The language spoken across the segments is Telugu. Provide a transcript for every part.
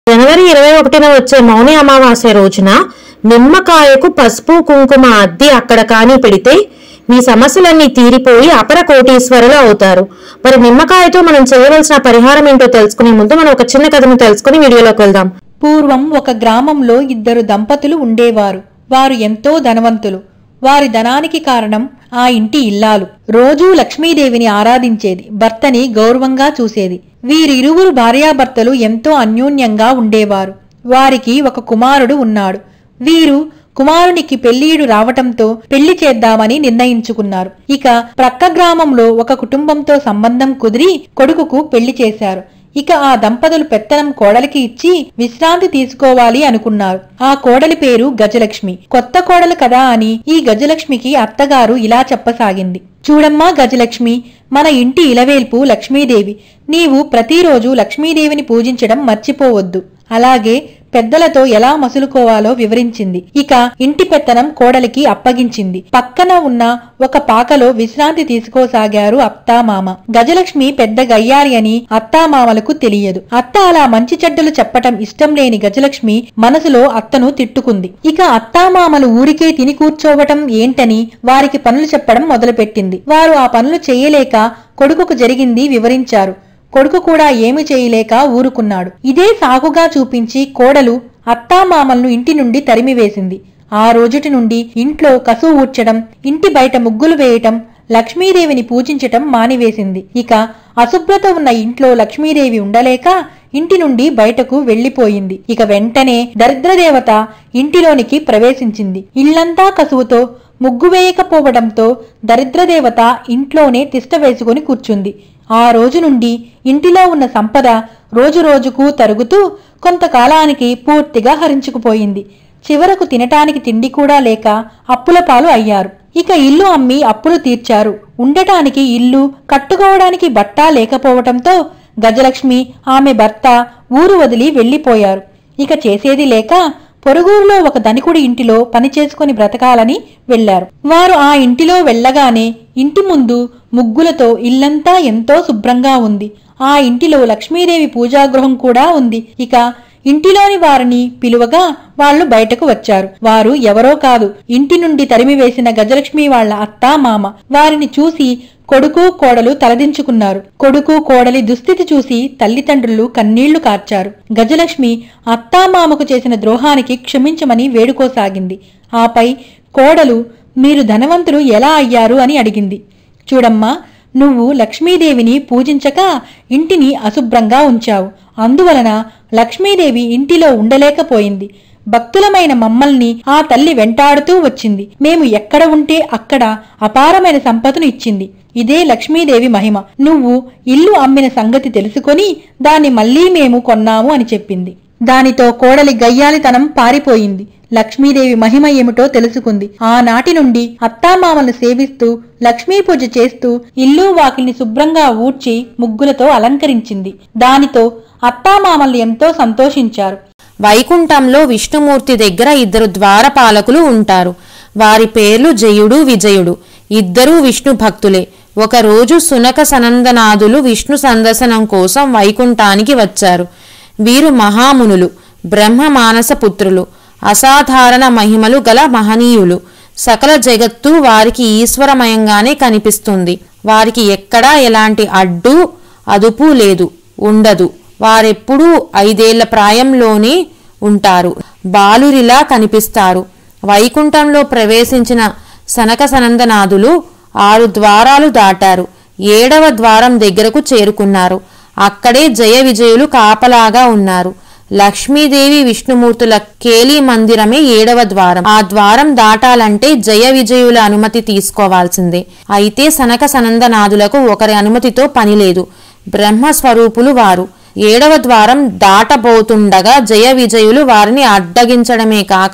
జనవరి ఇరవై ఒకటిన వచ్చే మౌని అమావాస్య రోజున నిమ్మకాయకు పసుపు కుంకుమ అద్ది అక్కడ కానీ పెడితే మీ సమస్యలన్నీ తీరిపోయి అపర కోటీశ్వరులు అవుతారు మరి నిమ్మకాయతో మనం చేయవలసిన పరిహారం ఏంటో తెలుసుకునే ముందు మనం ఒక చిన్న కథను తెలుసుకుని వీడియోలోకి వెళ్దాం పూర్వం ఒక గ్రామంలో ఇద్దరు దంపతులు ఉండేవారు వారు ఎంతో ధనవంతులు వారి ధనానికి కారణం ఆ ఇంటి ఇల్లాలు రోజూ లక్ష్మీదేవిని ఆరాధించేది భర్తని గౌరవంగా చూసేది వీరిరువురు భార్యాభర్తలు ఎంతో అన్యోన్యంగా ఉండేవారు వారికి ఒక కుమారుడు ఉన్నాడు వీరు కుమారునికి పెళ్లియుడు రావటంతో పెళ్లి చేద్దామని నిర్ణయించుకున్నారు ఇక ప్రక్క గ్రామంలో ఒక కుటుంబంతో సంబంధం కుదిరి కొడుకుకు పెళ్లి చేశారు ఇక ఆ దంపతులు పెత్తనం కోడలికి ఇచ్చి విశ్రాంతి తీసుకోవాలి అనుకున్నారు ఆ కోడలి పేరు గజలక్ష్మి కొత్త కోడలు కదా అని ఈ గజలక్ష్మికి అత్తగారు ఇలా చెప్పసాగింది చూడమ్మా గజలక్ష్మి మన ఇంటి ఇలవేల్పు లక్ష్మీదేవి నీవు ప్రతిరోజు లక్ష్మీదేవిని పూజించడం మర్చిపోవద్దు అలాగే పెద్దలతో ఎలా మసులుకోవాలో వివరించింది ఇక ఇంటి పెత్తనం కోడలికి అప్పగించింది పక్కన ఉన్న ఒక పాకలో విశ్రాంతి తీసుకోసాగారు అత్తామామ గజలక్ష్మి పెద్ద గయ్యారి అని అత్తామామలకు తెలియదు అత్త అలా మంచి చెడ్డలు చెప్పటం ఇష్టం లేని గజలక్ష్మి మనసులో అత్తను తిట్టుకుంది ఇక అత్తామామలు ఊరికే తిని కూర్చోవటం ఏంటని వారికి పనులు చెప్పడం మొదలుపెట్టింది వారు ఆ పనులు చేయలేక కొడుకుకు జరిగింది వివరించారు కొడుకు కూడా ఏమి చేయలేక ఊరుకున్నాడు ఇదే సాగుగా చూపించి కోడలు అత్తామామలను ఇంటి నుండి తరిమివేసింది ఆ రోజుటి నుండి ఇంట్లో కసువు ఊడ్చడం ఇంటి బయట ముగ్గులు వేయటం లక్ష్మీదేవిని పూజించటం మానివేసింది ఇక అశుభ్రత ఉన్న ఇంట్లో లక్ష్మీదేవి ఉండలేక ఇంటి నుండి బయటకు వెళ్లిపోయింది ఇక వెంటనే దరిద్రదేవత ఇంటిలోనికి ప్రవేశించింది ఇల్లంతా కసువుతో ముగ్గు వేయకపోవడంతో దరిద్రదేవత ఇంట్లోనే తిష్ట వేసుకుని కూర్చుంది ఆ రోజు నుండి ఇంటిలో ఉన్న సంపద రోజు రోజుకు తరుగుతూ కొంతకాలానికి పూర్తిగా హరించుకుపోయింది చివరకు తినటానికి తిండి కూడా లేక అప్పుల పాలు అయ్యారు ఇక ఇల్లు అమ్మి అప్పులు తీర్చారు ఉండటానికి ఇల్లు కట్టుకోవడానికి బట్ట లేకపోవటంతో గజలక్ష్మి ఆమె భర్త ఊరు వదిలి వెళ్లిపోయారు ఇక చేసేది లేక పొరుగురులో ఒక ధనికుడి ఇంటిలో పని చేసుకుని బ్రతకాలని వెళ్లారు వారు ఆ ఇంటిలో వెళ్ళగానే ఇంటి ముందు ముగ్గులతో ఇల్లంతా ఎంతో శుభ్రంగా ఉంది ఆ ఇంటిలో లక్ష్మీదేవి పూజాగృహం కూడా ఉంది ఇక ఇంటిలోని వారిని పిలువగా వాళ్ళు బయటకు వచ్చారు వారు ఎవరో కాదు ఇంటి నుండి తరిమివేసిన గజలక్ష్మి వాళ్ళ అత్త మామ వారిని చూసి కొడుకు కోడలు తలదించుకున్నారు కొడుకు కోడలి దుస్థితి చూసి తల్లిదండ్రులు కన్నీళ్లు కార్చారు గజలక్ష్మి అత్తామామకు చేసిన ద్రోహానికి క్షమించమని వేడుకోసాగింది ఆపై కోడలు మీరు ధనవంతులు ఎలా అయ్యారు అని అడిగింది చూడమ్మా నువ్వు లక్ష్మీదేవిని పూజించక ఇంటిని అశుభ్రంగా ఉంచావు అందువలన లక్ష్మీదేవి ఇంటిలో ఉండలేకపోయింది భక్తులమైన మమ్మల్ని ఆ తల్లి వెంటాడుతూ వచ్చింది మేము ఎక్కడ ఉంటే అక్కడ అపారమైన సంపదను ఇచ్చింది ఇదే లక్ష్మీదేవి మహిమ నువ్వు ఇల్లు అమ్మిన సంగతి తెలుసుకొని దాన్ని మళ్ళీ మేము కొన్నాము అని చెప్పింది దానితో కోడలి గయ్యాలితనం పారిపోయింది లక్ష్మీదేవి మహిమ ఏమిటో తెలుసుకుంది ఆనాటి నుండి అత్తామామలను సేవిస్తూ లక్ష్మీ పూజ చేస్తూ ఇల్లు వాకిల్ని శుభ్రంగా ఊడ్చి ముగ్గులతో అలంకరించింది దానితో అత్తామామలు ఎంతో సంతోషించారు వైకుంఠంలో విష్ణుమూర్తి దగ్గర ఇద్దరు ద్వారపాలకులు ఉంటారు వారి పేర్లు జయుడు విజయుడు ఇద్దరూ విష్ణు భక్తులే ఒకరోజు సునక సనందనాథులు విష్ణు సందర్శనం కోసం వైకుంఠానికి వచ్చారు వీరు మహామునులు బ్రహ్మ మానస పుత్రులు అసాధారణ మహిమలు గల మహనీయులు సకల జగత్తు వారికి ఈశ్వరమయంగానే కనిపిస్తుంది వారికి ఎక్కడా ఎలాంటి అడ్డు అదుపు లేదు ఉండదు వారెప్పుడూ ఐదేళ్ల ప్రాయంలోనే ఉంటారు బాలురిలా కనిపిస్తారు వైకుంఠంలో ప్రవేశించిన సనక సనందనాథులు ఆరు ద్వారాలు దాటారు ఏడవ ద్వారం దగ్గరకు చేరుకున్నారు అక్కడే జయ విజయులు కాపలాగా ఉన్నారు లక్ష్మీదేవి విష్ణుమూర్తుల కేలి మందిరమే ఏడవ ద్వారం ఆ ద్వారం దాటాలంటే జయ విజయుల అనుమతి తీసుకోవాల్సిందే అయితే సనక సనందనాథులకు ఒకరి అనుమతితో పని లేదు బ్రహ్మస్వరూపులు వారు ఏడవ ద్వారం దాటబోతుండగా జయ విజయులు వారిని అడ్డగించడమే కాక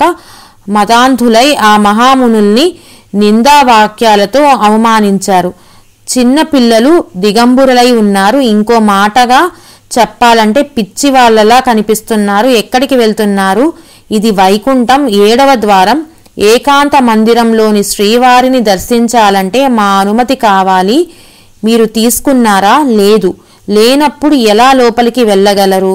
మతాంధులై ఆ మహామునుల్ని నిందావాక్యాలతో అవమానించారు చిన్న పిల్లలు దిగంబురులై ఉన్నారు ఇంకో మాటగా చెప్పాలంటే పిచ్చి వాళ్ళలా కనిపిస్తున్నారు ఎక్కడికి వెళ్తున్నారు ఇది వైకుంఠం ఏడవ ద్వారం ఏకాంత మందిరంలోని శ్రీవారిని దర్శించాలంటే మా అనుమతి కావాలి మీరు తీసుకున్నారా లేదు లేనప్పుడు ఎలా లోపలికి వెళ్ళగలరు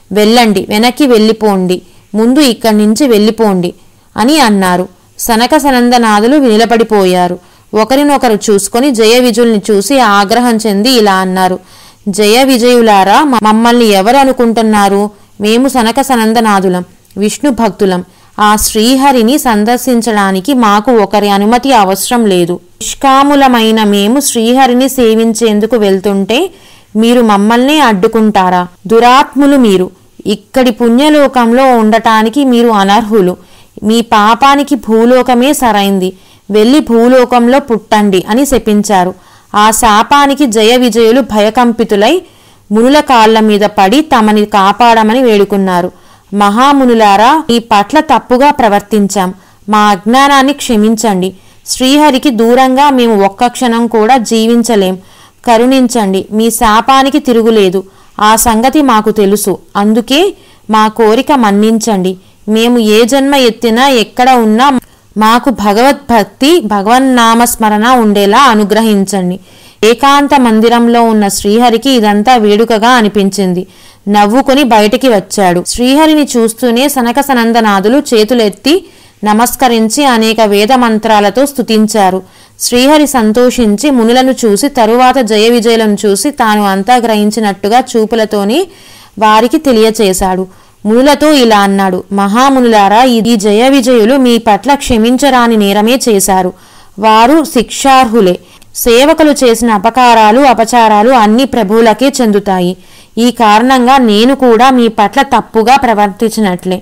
వెళ్ళండి వెనక్కి వెళ్ళిపోండి ముందు ఇక్కడి నుంచి వెళ్ళిపోండి అని అన్నారు సనక సనందనాథులు నిలబడిపోయారు ఒకరినొకరు చూసుకొని జయ విజయుల్ని చూసి ఆగ్రహం చెంది ఇలా అన్నారు జయ విజయులారా మ- మమ్మల్ని ఎవరు అనుకుంటున్నారు మేము సనక సనందనాథులం విష్ణు భక్తులం ఆ శ్రీహరిని సందర్శించడానికి మాకు ఒకరి అనుమతి అవసరం లేదు నిష్కాములమైన మేము శ్రీహరిని సేవించేందుకు వెళ్తుంటే మీరు మమ్మల్ని అడ్డుకుంటారా దురాత్ములు మీరు ఇక్కడి పుణ్యలోకంలో ఉండటానికి మీరు అనర్హులు మీ పాపానికి భూలోకమే సరైంది వెళ్ళి భూలోకంలో పుట్టండి అని శపించారు ఆ శాపానికి జయ విజయులు భయకంపితులై మునుల కాళ్ల మీద పడి తమని కాపాడమని వేడుకున్నారు మహామునులారా ఈ పట్ల తప్పుగా ప్రవర్తించాం మా అజ్ఞానాన్ని క్షమించండి శ్రీహరికి దూరంగా మేము ఒక్క క్షణం కూడా జీవించలేం కరుణించండి మీ శాపానికి తిరుగులేదు ఆ సంగతి మాకు తెలుసు అందుకే మా కోరిక మన్నించండి మేము ఏ జన్మ ఎత్తినా ఎక్కడ ఉన్నా మాకు భగవద్భక్తి భగవన్నామస్మరణ ఉండేలా అనుగ్రహించండి ఏకాంత మందిరంలో ఉన్న శ్రీహరికి ఇదంతా వేడుకగా అనిపించింది నవ్వుకొని బయటికి వచ్చాడు శ్రీహరిని చూస్తూనే సనక సనందనాథులు చేతులెత్తి నమస్కరించి అనేక వేద మంత్రాలతో స్తుతించారు శ్రీహరి సంతోషించి మునులను చూసి తరువాత జయ విజయులను చూసి తాను అంతా గ్రహించినట్టుగా చూపులతోనే వారికి తెలియచేశాడు మునులతో ఇలా అన్నాడు మహామునులారా ఈ జయ విజయులు మీ పట్ల క్షమించరాని నేరమే చేశారు వారు శిక్షార్హులే సేవకులు చేసిన అపకారాలు అపచారాలు అన్ని ప్రభువులకే చెందుతాయి ఈ కారణంగా నేను కూడా మీ పట్ల తప్పుగా ప్రవర్తించినట్లే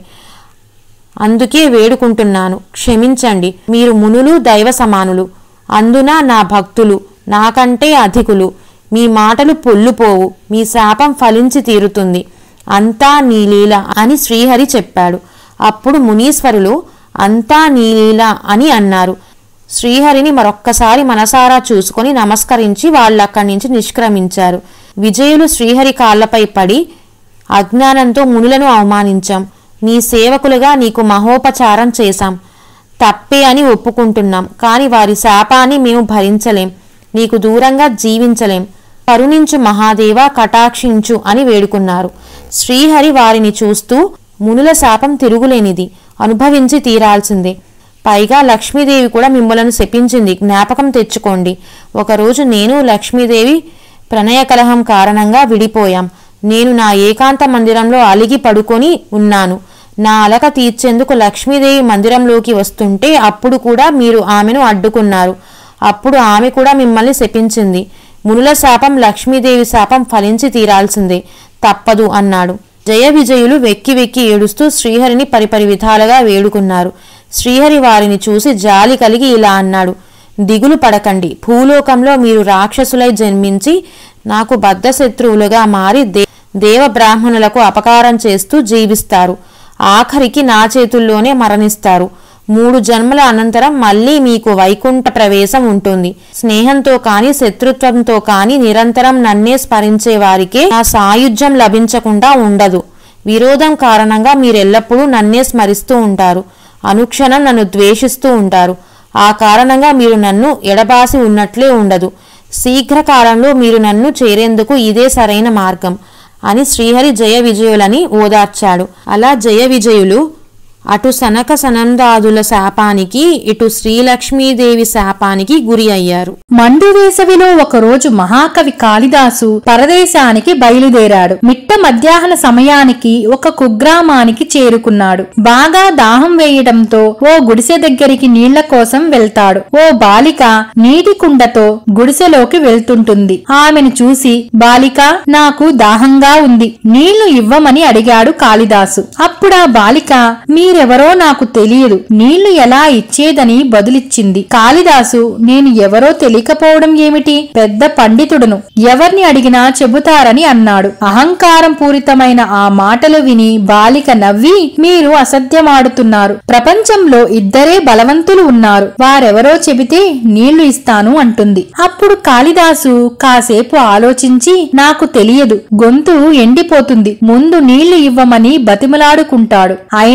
అందుకే వేడుకుంటున్నాను క్షమించండి మీరు మునులు దైవ సమానులు అందున నా భక్తులు నాకంటే అధికులు మీ మాటలు పొల్లుపోవు మీ శాపం ఫలించి తీరుతుంది అంతా నీ లీల అని శ్రీహరి చెప్పాడు అప్పుడు మునీశ్వరులు అంతా నీ లీల అని అన్నారు శ్రీహరిని మరొక్కసారి మనసారా చూసుకొని నమస్కరించి వాళ్ళక్కడి నుంచి నిష్క్రమించారు విజయులు శ్రీహరి కాళ్లపై పడి అజ్ఞానంతో మునులను అవమానించాం నీ సేవకులుగా నీకు మహోపచారం చేశాం తప్పే అని ఒప్పుకుంటున్నాం కాని వారి శాపాన్ని మేము భరించలేం నీకు దూరంగా జీవించలేం కరుణించు మహాదేవ కటాక్షించు అని వేడుకున్నారు శ్రీహరి వారిని చూస్తూ మునుల శాపం తిరుగులేనిది అనుభవించి తీరాల్సిందే పైగా లక్ష్మీదేవి కూడా మిమ్మలను శపించింది జ్ఞాపకం తెచ్చుకోండి ఒకరోజు నేను లక్ష్మీదేవి ప్రణయ కలహం కారణంగా విడిపోయాం నేను నా ఏకాంత మందిరంలో అలిగి పడుకొని ఉన్నాను నా అలక తీర్చేందుకు లక్ష్మీదేవి మందిరంలోకి వస్తుంటే అప్పుడు కూడా మీరు ఆమెను అడ్డుకున్నారు అప్పుడు ఆమె కూడా మిమ్మల్ని శపించింది మునుల శాపం లక్ష్మీదేవి శాపం ఫలించి తీరాల్సిందే తప్పదు అన్నాడు జయ విజయులు వెక్కి వెక్కి ఏడుస్తూ శ్రీహరిని పరిపరి విధాలుగా వేడుకున్నారు శ్రీహరి వారిని చూసి జాలి కలిగి ఇలా అన్నాడు దిగులు పడకండి భూలోకంలో మీరు రాక్షసులై జన్మించి నాకు బద్ధశత్రువులుగా మారి దే దేవ బ్రాహ్మణులకు అపకారం చేస్తూ జీవిస్తారు ఆఖరికి నా చేతుల్లోనే మరణిస్తారు మూడు జన్మల అనంతరం మళ్ళీ మీకు వైకుంఠ ప్రవేశం ఉంటుంది స్నేహంతో కాని శత్రుత్వంతో కాని నిరంతరం నన్నే స్మరించే వారికే నా సాయుధ్యం లభించకుండా ఉండదు విరోధం కారణంగా మీరెల్లప్పుడూ నన్నే స్మరిస్తూ ఉంటారు అనుక్షణం నన్ను ద్వేషిస్తూ ఉంటారు ఆ కారణంగా మీరు నన్ను ఎడబాసి ఉన్నట్లే ఉండదు శీఘ్రకాలంలో మీరు నన్ను చేరేందుకు ఇదే సరైన మార్గం అని శ్రీహరి జయ విజయులని ఓదార్చాడు అలా జయ విజయులు అటు సనక సనందాదుల శాపానికి ఇటు శ్రీలక్ష్మీదేవి శాపానికి గురి అయ్యారు మండు వేసవిలో ఒకరోజు మహాకవి కాళిదాసు పరదేశానికి బయలుదేరాడు మిట్ట మధ్యాహ్న సమయానికి ఒక కుగ్రామానికి చేరుకున్నాడు బాగా దాహం వేయడంతో ఓ గుడిసె దగ్గరికి నీళ్ల కోసం వెళ్తాడు ఓ బాలిక నీటి కుండతో గుడిసెలోకి వెళ్తుంటుంది ఆమెను చూసి బాలిక నాకు దాహంగా ఉంది నీళ్లు ఇవ్వమని అడిగాడు కాళిదాసు అప్పుడా బాలిక మీరెవరో నాకు తెలియదు నీళ్లు ఎలా ఇచ్చేదని బదులిచ్చింది కాళిదాసు నేను ఎవరో తెలియకపోవడం ఏమిటి పెద్ద పండితుడును ఎవర్ని అడిగినా చెబుతారని అన్నాడు అహంకారం పూరితమైన ఆ మాటలు విని బాలిక నవ్వి మీరు అసత్యమాడుతున్నారు ప్రపంచంలో ఇద్దరే బలవంతులు ఉన్నారు వారెవరో చెబితే నీళ్లు ఇస్తాను అంటుంది అప్పుడు కాళిదాసు కాసేపు ఆలోచించి నాకు తెలియదు గొంతు ఎండిపోతుంది ముందు నీళ్లు ఇవ్వమని బతిమలాడుకుంటాడు అయినా ఆ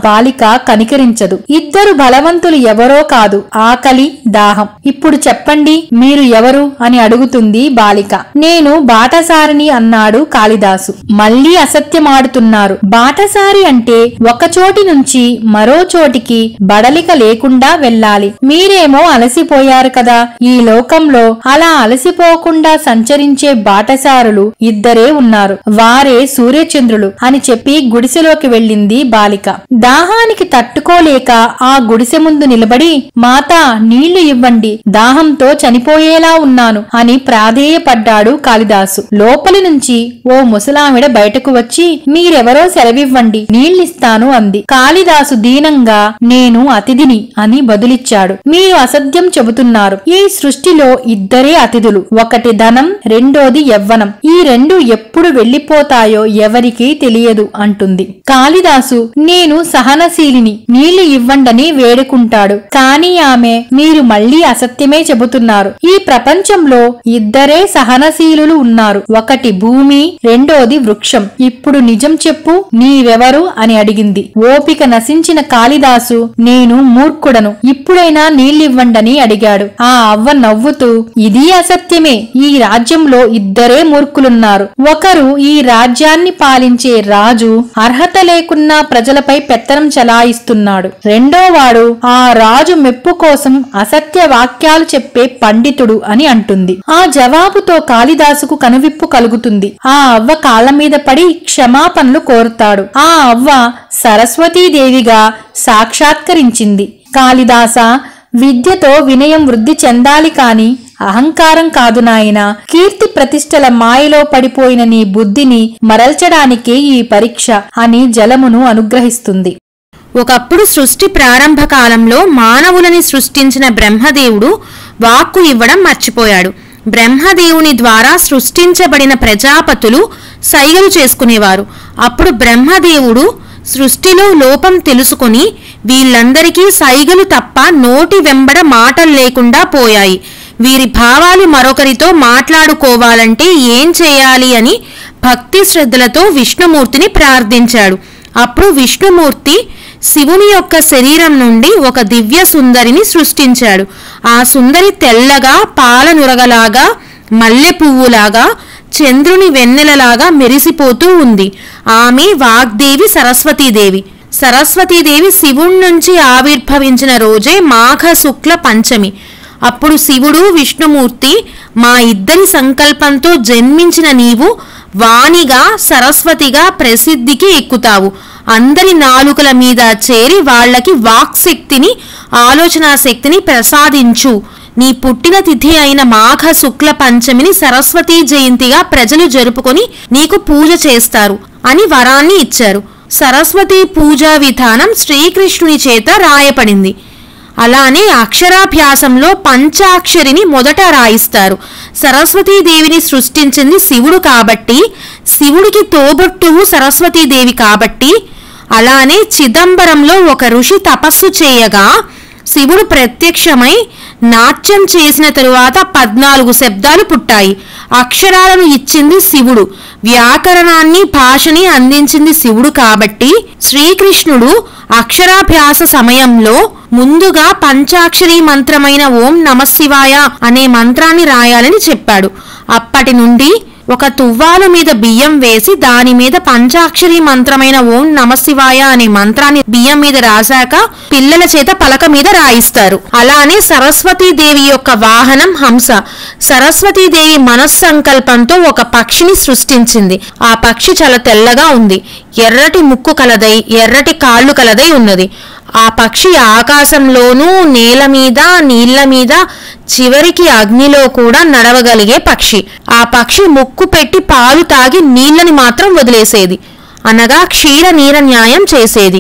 బాలిక కనికరించదు ఇద్దరు బలవంతులు ఎవరో కాదు ఆకలి దాహం ఇప్పుడు చెప్పండి మీరు ఎవరు అని అడుగుతుంది బాలిక నేను బాటసారిని అన్నాడు కాళిదాసు మళ్ళీ అసత్యమాడుతున్నారు బాటసారి అంటే ఒక చోటి నుంచి మరో చోటికి బడలిక లేకుండా వెళ్ళాలి మీరేమో అలసిపోయారు కదా ఈ లోకంలో అలా అలసిపోకుండా సంచరించే బాటసారులు ఇద్దరే ఉన్నారు వారే సూర్యచంద్రులు అని చెప్పి గుడిసెలోకి వెళ్ళింది బాలిక దాహానికి తట్టుకోలేక ఆ గుడిసె ముందు నిలబడి మాతా నీళ్లు ఇవ్వండి దాహంతో చనిపోయేలా ఉన్నాను అని ప్రాధేయపడ్డాడు కాళిదాసు లోపలి నుంచి ఓ ముసలావిడ బయటకు వచ్చి మీరెవరో సెలవివ్వండి నీళ్ళిస్తాను అంది కాళిదాసు దీనంగా నేను అతిథిని అని బదులిచ్చాడు మీరు అసత్యం చెబుతున్నారు ఈ సృష్టిలో ఇద్దరే అతిథులు ఒకటి ధనం రెండోది యవ్వనం ఈ రెండు ఎప్పుడు వెళ్లిపోతాయో ఎవరికీ తెలియదు అంటుంది కాళిదాసు నేను సహనశీలిని నీళ్లు ఇవ్వండని వేడుకుంటాడు కాని ఆమె మీరు మళ్ళీ అసత్యమే చెబుతున్నారు ఈ ప్రపంచంలో ఇద్దరే సహనశీలులు ఉన్నారు ఒకటి భూమి రెండోది వృక్షం ఇప్పుడు నిజం చెప్పు నీవెవరు అని అడిగింది ఓపిక నశించిన కాళిదాసు నేను మూర్ఖుడను ఇప్పుడైనా నీళ్ళివ్వండని అడిగాడు ఆ అవ్వ నవ్వుతూ ఇది అసత్యమే ఈ రాజ్యంలో ఇద్దరే మూర్ఖులున్నారు ఒకరు ఈ రాజ్యాన్ని పాలించే రాజు అర్హత లేకున్నా ప్రజలపై పెత్తనం చలాయిస్తున్నాడు రెండోవాడు ఆ రాజు మెప్పు కోసం అసత్య వాక్యాలు చెప్పే పండితుడు అని అంటుంది ఆ జవాబుతో కాళిదాసుకు కనువిప్పు కలుగుతుంది ఆ అవ్వ కాళ్ళ మీద పడి క్షమాపణలు కోరుతాడు ఆ అవ్వ సరస్వతీదేవిగా సాక్షాత్కరించింది కాళిదాస విద్యతో వినయం వృద్ధి చెందాలి కాని అహంకారం కాదు నాయనా కీర్తి ప్రతిష్టల మాయలో పడిపోయిన నీ బుద్ధిని మరల్చడానికే ఈ పరీక్ష అని జలమును అనుగ్రహిస్తుంది ఒకప్పుడు సృష్టి ప్రారంభ కాలంలో మానవులని సృష్టించిన బ్రహ్మదేవుడు వాక్కు ఇవ్వడం మర్చిపోయాడు బ్రహ్మదేవుని ద్వారా సృష్టించబడిన ప్రజాపతులు సైగలు చేసుకునేవారు అప్పుడు బ్రహ్మదేవుడు సృష్టిలో లోపం తెలుసుకుని వీళ్ళందరికీ సైగలు తప్ప నోటి వెంబడ మాటలు లేకుండా పోయాయి వీరి భావాలు మరొకరితో మాట్లాడుకోవాలంటే ఏం చేయాలి అని భక్తి శ్రద్ధలతో విష్ణుమూర్తిని ప్రార్థించాడు అప్పుడు విష్ణుమూర్తి శివుని యొక్క శరీరం నుండి ఒక దివ్య సుందరిని సృష్టించాడు ఆ సుందరి తెల్లగా పాలనురగలాగా మల్లె పువ్వులాగా చంద్రుని వెన్నెలలాగా మెరిసిపోతూ ఉంది ఆమె వాగ్దేవి సరస్వతీదేవి సరస్వతీదేవి శివుడి నుంచి ఆవిర్భవించిన రోజే మాఘ శుక్ల పంచమి అప్పుడు శివుడు విష్ణుమూర్తి మా ఇద్దరి సంకల్పంతో జన్మించిన నీవు వాణిగా సరస్వతిగా ప్రసిద్ధికి ఎక్కుతావు అందరి నాలుకల మీద చేరి వాళ్ళకి వాక్శక్తిని ఆలోచనా శక్తిని ప్రసాదించు నీ పుట్టిన తిథి అయిన మాఘ శుక్ల పంచమిని సరస్వతీ జయంతిగా ప్రజలు జరుపుకొని నీకు పూజ చేస్తారు అని వరాన్ని ఇచ్చారు సరస్వతి పూజా విధానం శ్రీకృష్ణుని చేత రాయపడింది అలానే అక్షరాభ్యాసంలో పంచాక్షరిని మొదట రాయిస్తారు సరస్వతీదేవిని సృష్టించింది శివుడు కాబట్టి శివుడికి తోబుట్టువు సరస్వతీదేవి కాబట్టి అలానే చిదంబరంలో ఒక ఋషి తపస్సు చేయగా శివుడు ప్రత్యక్షమై నాట్యం చేసిన తరువాత పద్నాలుగు శబ్దాలు పుట్టాయి అక్షరాలను ఇచ్చింది శివుడు వ్యాకరణాన్ని భాషని అందించింది శివుడు కాబట్టి శ్రీకృష్ణుడు అక్షరాభ్యాస సమయంలో ముందుగా పంచాక్షరి మంత్రమైన ఓం నమశివాయ అనే మంత్రాన్ని రాయాలని చెప్పాడు అప్పటి నుండి ఒక తువ్వాల మీద బియ్యం వేసి దాని మీద పంచాక్షరి మంత్రమైన ఓం నమశివాయ అనే మంత్రాన్ని బియ్యం మీద రాశాక పిల్లల చేత పలక మీద రాయిస్తారు అలానే సరస్వతీదేవి యొక్క వాహనం హంస సరస్వతీదేవి మనస్సంకల్పంతో ఒక పక్షిని సృష్టించింది ఆ పక్షి చాలా తెల్లగా ఉంది ఎర్రటి ముక్కు కలదై ఎర్రటి కాళ్ళు కలదై ఉన్నది ఆ పక్షి ఆకాశంలోనూ నేల మీద నీళ్ల మీద చివరికి అగ్నిలో కూడా నడవగలిగే పక్షి ఆ పక్షి ముక్కు పెట్టి పాలు తాగి నీళ్ళని మాత్రం వదిలేసేది అనగా క్షీర నీర న్యాయం చేసేది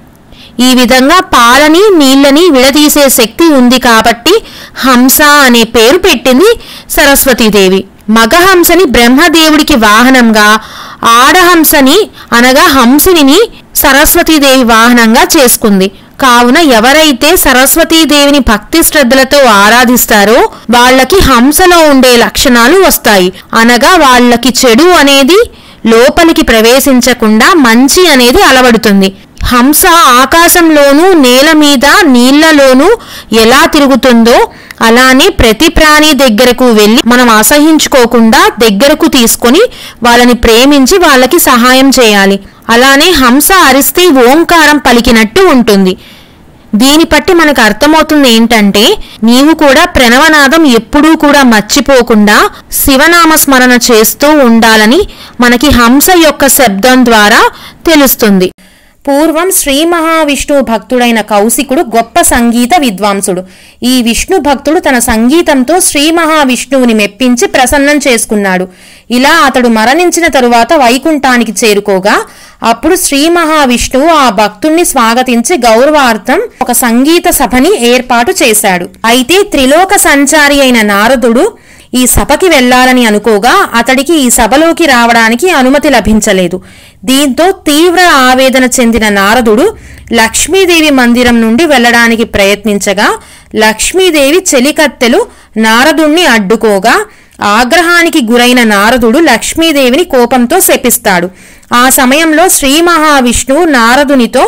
ఈ విధంగా పాలని నీళ్ళని విడదీసే శక్తి ఉంది కాబట్టి హంస అనే పేరు పెట్టింది సరస్వతీదేవి మగహంసని బ్రహ్మదేవుడికి వాహనంగా ఆడహంసని అనగా హంసిని సరస్వతీదేవి వాహనంగా చేసుకుంది కావున ఎవరైతే సరస్వతీదేవిని భక్తి శ్రద్ధలతో ఆరాధిస్తారో వాళ్ళకి హంసలో ఉండే లక్షణాలు వస్తాయి అనగా వాళ్ళకి చెడు అనేది లోపలికి ప్రవేశించకుండా మంచి అనేది అలవడుతుంది హంస ఆకాశంలోనూ నేల మీద నీళ్లలోనూ ఎలా తిరుగుతుందో అలానే ప్రతి ప్రాణి దగ్గరకు వెళ్ళి మనం అసహించుకోకుండా దగ్గరకు తీసుకొని వాళ్ళని ప్రేమించి వాళ్ళకి సహాయం చేయాలి అలానే హంస అరిస్తే ఓంకారం పలికినట్టు ఉంటుంది దీని బట్టి మనకు అర్థమవుతుంది ఏంటంటే నీవు కూడా ప్రణవనాదం ఎప్పుడూ కూడా మర్చిపోకుండా శివనామ స్మరణ చేస్తూ ఉండాలని మనకి హంస యొక్క శబ్దం ద్వారా తెలుస్తుంది పూర్వం శ్రీ మహావిష్ణువు భక్తుడైన కౌశికుడు గొప్ప సంగీత విద్వాంసుడు ఈ విష్ణు భక్తుడు తన సంగీతంతో శ్రీ మహావిష్ణువుని మెప్పించి ప్రసన్నం చేసుకున్నాడు ఇలా అతడు మరణించిన తరువాత వైకుంఠానికి చేరుకోగా అప్పుడు శ్రీ మహావిష్ణువు ఆ భక్తుణ్ణి స్వాగతించి గౌరవార్థం ఒక సంగీత సభని ఏర్పాటు చేశాడు అయితే త్రిలోక సంచారి అయిన నారదుడు ఈ సభకి వెళ్లాలని అనుకోగా అతడికి ఈ సభలోకి రావడానికి అనుమతి లభించలేదు దీంతో తీవ్ర ఆవేదన చెందిన నారదుడు లక్ష్మీదేవి మందిరం నుండి వెళ్ళడానికి ప్రయత్నించగా లక్ష్మీదేవి చెలికత్తెలు నారదుణ్ణి అడ్డుకోగా ఆగ్రహానికి గురైన నారదుడు లక్ష్మీదేవిని కోపంతో శపిస్తాడు ఆ సమయంలో శ్రీ మహావిష్ణువు నారదునితో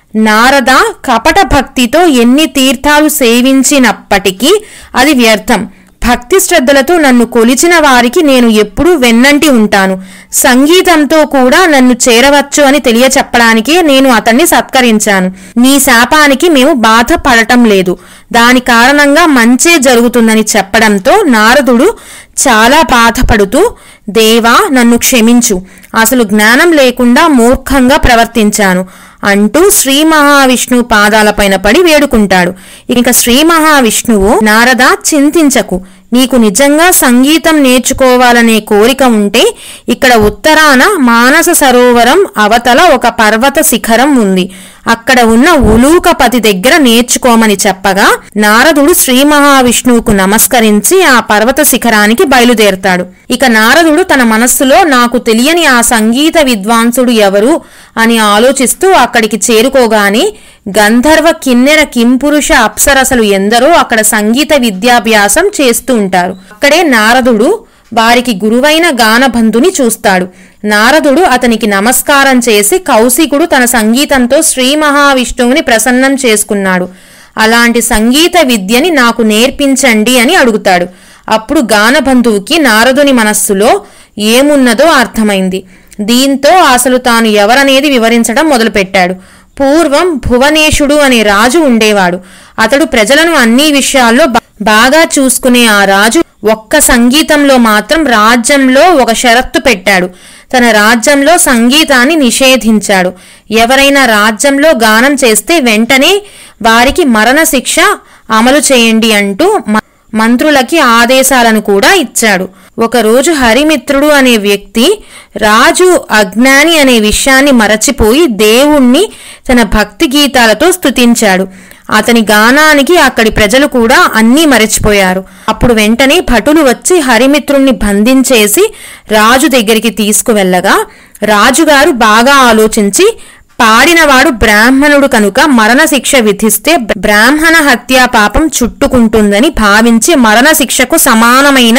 నారద కపట భక్తితో ఎన్ని తీర్థాలు సేవించినప్పటికీ అది వ్యర్థం భక్తి శ్రద్ధలతో నన్ను కొలిచిన వారికి నేను ఎప్పుడూ వెన్నంటి ఉంటాను సంగీతంతో కూడా నన్ను చేరవచ్చు అని తెలియచెప్పడానికే నేను అతన్ని సత్కరించాను నీ శాపానికి మేము బాధపడటం లేదు దాని కారణంగా మంచే జరుగుతుందని చెప్పడంతో నారదుడు చాలా బాధపడుతూ దేవా నన్ను క్షమించు అసలు జ్ఞానం లేకుండా మూర్ఖంగా ప్రవర్తించాను అంటూ శ్రీ మహావిష్ణువు పాదాలపైన పడి వేడుకుంటాడు ఇంకా శ్రీ మహావిష్ణువు నారద చింతించకు నీకు నిజంగా సంగీతం నేర్చుకోవాలనే కోరిక ఉంటే ఇక్కడ ఉత్తరాన మానస సరోవరం అవతల ఒక పర్వత శిఖరం ఉంది అక్కడ ఉన్న ఉలూకపతి దగ్గర నేర్చుకోమని చెప్పగా నారదుడు శ్రీ మహావిష్ణువుకు నమస్కరించి ఆ పర్వత శిఖరానికి బయలుదేరతాడు ఇక నారదుడు తన మనస్సులో నాకు తెలియని ఆ సంగీత విద్వాంసుడు ఎవరు అని ఆలోచిస్తూ అక్కడికి చేరుకోగానే గంధర్వ కిన్నెర కింపురుష అప్సరసలు ఎందరో అక్కడ సంగీత విద్యాభ్యాసం చేస్తూ ఉంటారు అక్కడే నారదుడు వారికి గురువైన గానబంధుని చూస్తాడు నారదుడు అతనికి నమస్కారం చేసి కౌశికుడు తన సంగీతంతో శ్రీ మహావిష్ణువుని ప్రసన్నం చేసుకున్నాడు అలాంటి సంగీత విద్యని నాకు నేర్పించండి అని అడుగుతాడు అప్పుడు గానబంధువుకి నారదుని మనస్సులో ఏమున్నదో అర్థమైంది దీంతో అసలు తాను ఎవరనేది వివరించడం మొదలుపెట్టాడు పూర్వం భువనేశుడు అనే రాజు ఉండేవాడు అతడు ప్రజలను అన్ని విషయాల్లో బా- బాగా చూసుకునే ఆ రాజు ఒక్క సంగీతంలో మాత్రం రాజ్యంలో ఒక షరత్తు పెట్టాడు తన రాజ్యంలో సంగీతాన్ని నిషేధించాడు ఎవరైనా రాజ్యంలో గానం చేస్తే వెంటనే వారికి మరణ శిక్ష అమలు చేయండి అంటూ మ- మంత్రులకి ఆదేశాలను కూడా ఇచ్చాడు ఒకరోజు హరిమిత్రుడు అనే వ్యక్తి రాజు అజ్ఞాని అనే విషయాన్ని మరచిపోయి దేవుణ్ణి తన భక్తి గీతాలతో స్తుతించాడు అతని గానానికి అక్కడి ప్రజలు కూడా అన్నీ మరచిపోయారు అప్పుడు వెంటనే భటులు వచ్చి హరిమిత్రుణ్ణి బంధించేసి రాజు దగ్గరికి తీసుకువెళ్ళగా రాజుగారు బాగా ఆలోచించి పాడినవాడు బ్రాహ్మణుడు కనుక మరణశిక్ష విధిస్తే బ్రాహ్మణ హత్యా పాపం చుట్టుకుంటుందని భావించి మరణశిక్షకు సమానమైన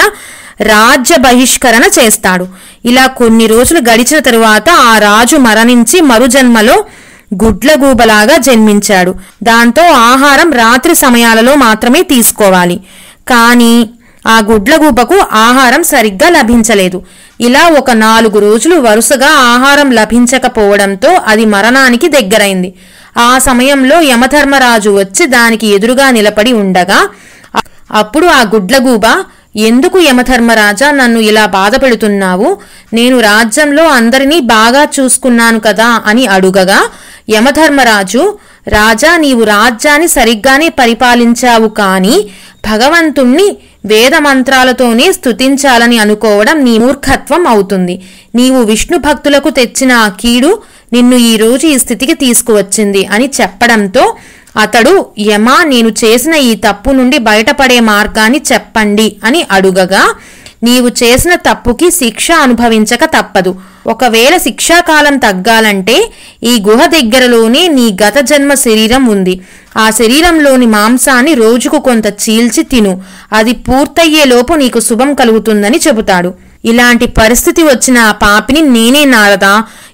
రాజ్య బహిష్కరణ చేస్తాడు ఇలా కొన్ని రోజులు గడిచిన తరువాత ఆ రాజు మరణించి మరుజన్మలో గుడ్లగూబలాగా జన్మించాడు దాంతో ఆహారం రాత్రి సమయాలలో మాత్రమే తీసుకోవాలి కానీ ఆ గుడ్లగూబకు ఆహారం సరిగ్గా లభించలేదు ఇలా ఒక నాలుగు రోజులు వరుసగా ఆహారం లభించకపోవడంతో అది మరణానికి దగ్గరైంది ఆ సమయంలో యమధర్మరాజు వచ్చి దానికి ఎదురుగా నిలబడి ఉండగా అ- అప్పుడు ఆ గుడ్లగూబ ఎందుకు యమధర్మరాజా నన్ను ఇలా బాధ పెడుతున్నావు నేను రాజ్యంలో అందరినీ బాగా చూసుకున్నాను కదా అని అడుగగా యమధర్మరాజు రాజా నీవు రాజ్యాన్ని సరిగ్గానే పరిపాలించావు కాని భగవంతుణ్ణి వేద మంత్రాలతోనే స్తుతించాలని అనుకోవడం నీ మూర్ఖత్వం అవుతుంది నీవు విష్ణు భక్తులకు తెచ్చిన ఆ కీడు నిన్ను ఈ రోజు ఈ స్థితికి తీసుకువచ్చింది అని చెప్పడంతో అతడు యమా నేను చేసిన ఈ తప్పు నుండి బయటపడే మార్గాన్ని చెప్పండి అని అడుగగా నీవు చేసిన తప్పుకి శిక్ష అనుభవించక తప్పదు ఒకవేళ శిక్షాకాలం తగ్గాలంటే ఈ గుహ దగ్గరలోనే నీ గత జన్మ శరీరం ఉంది ఆ శరీరంలోని మాంసాన్ని రోజుకు కొంత చీల్చి తిను అది పూర్తయ్యేలోపు నీకు శుభం కలుగుతుందని చెబుతాడు ఇలాంటి పరిస్థితి వచ్చిన ఆ పాపిని నేనే నారదా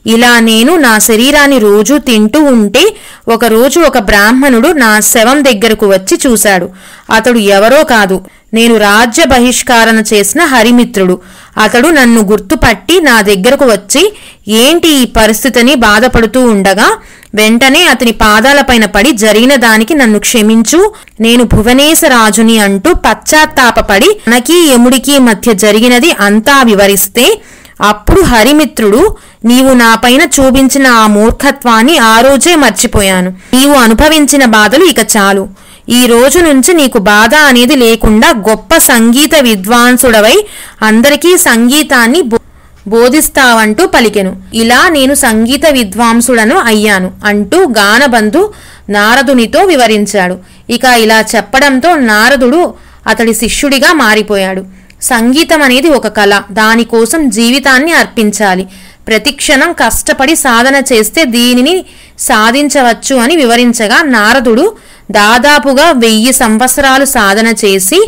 ఇలా నేను నా శరీరాన్ని రోజు తింటూ ఉంటే ఒకరోజు ఒక బ్రాహ్మణుడు నా శవం దగ్గరకు వచ్చి చూశాడు అతడు ఎవరో కాదు నేను రాజ్య బహిష్కరణ చేసిన హరిమిత్రుడు అతడు నన్ను గుర్తుపట్టి నా దగ్గరకు వచ్చి ఏంటి ఈ పరిస్థితిని బాధపడుతూ ఉండగా వెంటనే అతని పాదాలపైన పడి జరిగిన దానికి నన్ను క్షమించు నేను భువనేశ రాజుని అంటూ పశ్చాత్తాపపడి మనకి యముడికి మధ్య జరిగినది అంతా వివరిస్తే అప్పుడు హరిమిత్రుడు నీవు నాపైన చూపించిన ఆ మూర్ఖత్వాన్ని ఆ రోజే మర్చిపోయాను నీవు అనుభవించిన బాధలు ఇక చాలు ఈ రోజు నుంచి నీకు బాధ అనేది లేకుండా గొప్ప సంగీత విద్వాంసుడవై అందరికీ సంగీతాన్ని బో- బోధిస్తావంటూ పలికెను ఇలా నేను సంగీత విద్వాంసుడను అయ్యాను అంటూ గానబంధు నారదునితో వివరించాడు ఇక ఇలా చెప్పడంతో నారదుడు అతడి శిష్యుడిగా మారిపోయాడు సంగీతం అనేది ఒక కళ దానికోసం జీవితాన్ని అర్పించాలి ప్రతిక్షణం కష్టపడి సాధన చేస్తే దీనిని సాధించవచ్చు అని వివరించగా నారదుడు దాదాపుగా వెయ్యి సంవత్సరాలు సాధన చేసి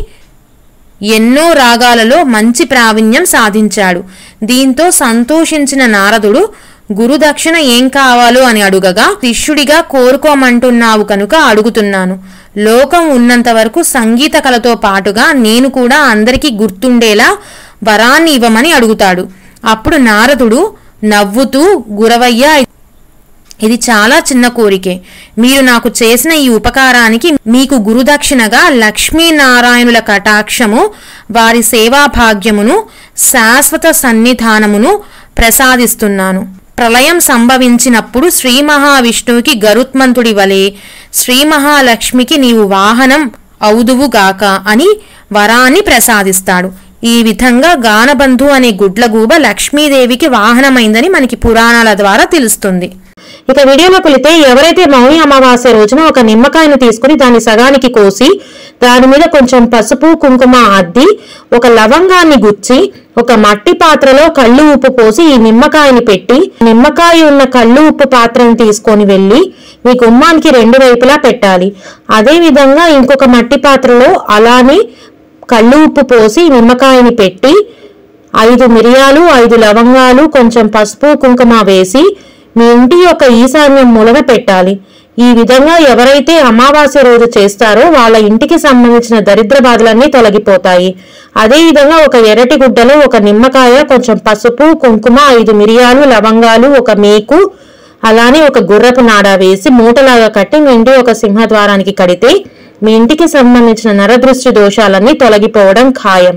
ఎన్నో రాగాలలో మంచి ప్రావీణ్యం సాధించాడు దీంతో సంతోషించిన నారదుడు గురుదక్షిణ ఏం కావాలో అని అడుగగా శిష్యుడిగా కోరుకోమంటున్నావు కనుక అడుగుతున్నాను లోకం ఉన్నంత వరకు సంగీత కళతో పాటుగా నేను కూడా అందరికీ గుర్తుండేలా వరాన్ని ఇవ్వమని అడుగుతాడు అప్పుడు నారదుడు నవ్వుతూ గురవయ్య ఇది చాలా చిన్న కోరికే మీరు నాకు చేసిన ఈ ఉపకారానికి మీకు గురుదక్షిణగా లక్ష్మీనారాయణుల కటాక్షము వారి సేవా భాగ్యమును శాశ్వత సన్నిధానమును ప్రసాదిస్తున్నాను ప్రళయం సంభవించినప్పుడు శ్రీ మహావిష్ణువుకి గరుత్మంతుడి వలె శ్రీ మహాలక్ష్మికి నీవు వాహనం అవుదువుగాక అని వరాన్ని ప్రసాదిస్తాడు ఈ విధంగా గానబంధు అనే గుడ్లగూబ లక్ష్మీదేవికి వాహనమైందని మనకి పురాణాల ద్వారా తెలుస్తుంది ఇక వీడియోలో వెళితే ఎవరైతే మౌని అమావాస్య రోజున ఒక నిమ్మకాయను తీసుకుని దాన్ని సగానికి కోసి దాని మీద కొంచెం పసుపు కుంకుమ అద్ది ఒక లవంగాన్ని గుచ్చి ఒక మట్టి పాత్రలో కళ్ళు ఉప్పు పోసి ఈ నిమ్మకాయని పెట్టి నిమ్మకాయ ఉన్న కళ్ళు ఉప్పు పాత్రను తీసుకొని వెళ్ళి మీ గుమ్మానికి రెండు వైపులా పెట్టాలి అదే విధంగా ఇంకొక మట్టి పాత్రలో అలానే కళ్ళు ఉప్పు పోసి నిమ్మకాయని పెట్టి ఐదు మిరియాలు ఐదు లవంగాలు కొంచెం పసుపు కుంకుమ వేసి మీ ఇంటి యొక్క ఈశాన్యం మూలన పెట్టాలి ఈ విధంగా ఎవరైతే అమావాస్య రోజు చేస్తారో వాళ్ళ ఇంటికి సంబంధించిన దరిద్ర బాధలన్నీ తొలగిపోతాయి అదే విధంగా ఒక ఎర్రటి గుడ్డలో ఒక నిమ్మకాయ కొంచెం పసుపు కుంకుమ ఐదు మిరియాలు లవంగాలు ఒక మేకు అలానే ఒక గుర్రపు నాడ వేసి మూటలాగా కట్టి మీ ఇంటి ఒక సింహద్వారానికి కడితే మీ ఇంటికి సంబంధించిన నరదృష్టి దోషాలన్నీ తొలగిపోవడం ఖాయం